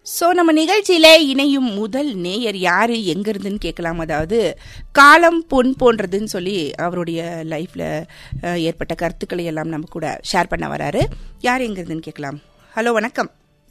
So நம்ம நிகழ்ச்சியில இணையும் முதல் நேயர் யாரு எங்க இருந்துன்னு கேட்கலாம் அதாவது காலம் பொன் போன்றதுன்னு சொல்லி அவருடைய லைஃப்ல அஹ், ஏற்பட்ட கருத்துக்களை எல்லாம் நம்ம கூட ஷேர் பண்ண வராரு யார் எங்க இருந்துன்னு கேட்கலாம் ஹலோ வணக்கம்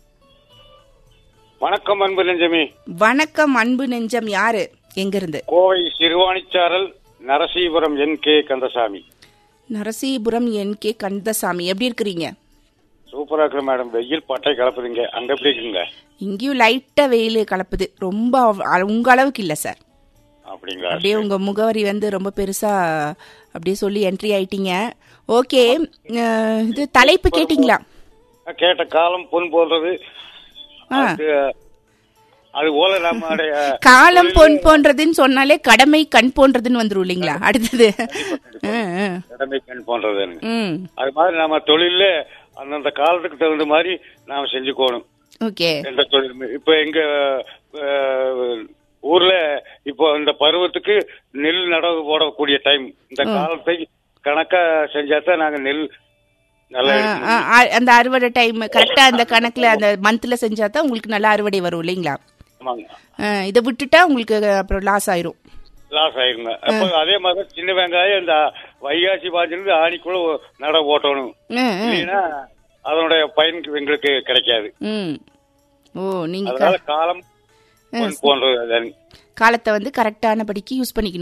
வணக்கம் அன்பு நெஞ்சமி வணக்கம் அன்பு நெஞ்சம் யாரு எங்க இருந்து கோவை சிறுவாணிச்சாரல் Narasipuram N K Kandasamy Narasipuram N K Kandasamy எப்படி இருக்கிறீங்க சூப்பரா இருக்கு மேடம் வெயில் பட்டை கலப்புதுங்க அங்க எப்படி இருக்குங்க இங்கேயும் லைட்டா வெயில் கலப்புது ரொம்ப அவ்- உங்க அளவுக்கு இல்ல சார் அப்படிங்களா அப்படியே உங்க முகவரி வந்து ரொம்ப பெருசா அப்படியே சொல்லி என்ட்ரி ஆயிட்டீங்க ஓகே இது தலைப்பு கேட்டிங்களா கேட்ட காலம் பொன் போன்றது ஆ. அது அது போல நம்முடைய காலம் பொன் போன்றதுன்னு சொன்னாலே கடமை கண் போன்றதுன்னு வந்துரும் இல்லைங்களா அடுத்தது ஆ, ஆ. கடமை கண் போன்றதுன்னு ம் அது மாதிரி நம்ம தொழில்ல அந்தந்த காலத்துக்கு தகுந்த மாதிரி நாம செஞ்சுக்கணும் ஓகே எந்த தொழிலுமே இப்ப எங்க அஹ், ஊர்ல இப்போ இந்த பருவத்துக்கு நெல் நடவு போடக்கூடிய டைம் இந்த காலத்தை கணக்கா செஞ்சாதான் நாங்க நெல் நல்லா ஆ, எடுக்க ஆ, முடியும். ஆ, அந்த அறுவடை டைம் கரெக்டா அந்த கணக்குல அந்த மந்த்ல செஞ்சா தான் உங்களுக்கு நல்ல அறுவடை வரும் இல்லைங்களா ஆமாங்க ஆ, இதை விட்டுட்டா உங்களுக்கு அப்புறம் லாஸ் ஆயிரும் லாஸ் ஆயிருங்க அப்போ அதே மாதிரி சின்ன வெங்காயம் இந்த வைகாசி பாஞ்சிருந்து ஆணிக்குள்ள நட ஓட்டணும் ஆ, ஆ. இல்லைன்னா அதனுடைய பயன் எங்களுக்கு கிடைக்காது ம் ஓ நீங்க அதனால காலம் பொன் போன்றது காலத்தை வந்து கரெக்டான படிக்கு யூஸ் பண்ணிக்கணும்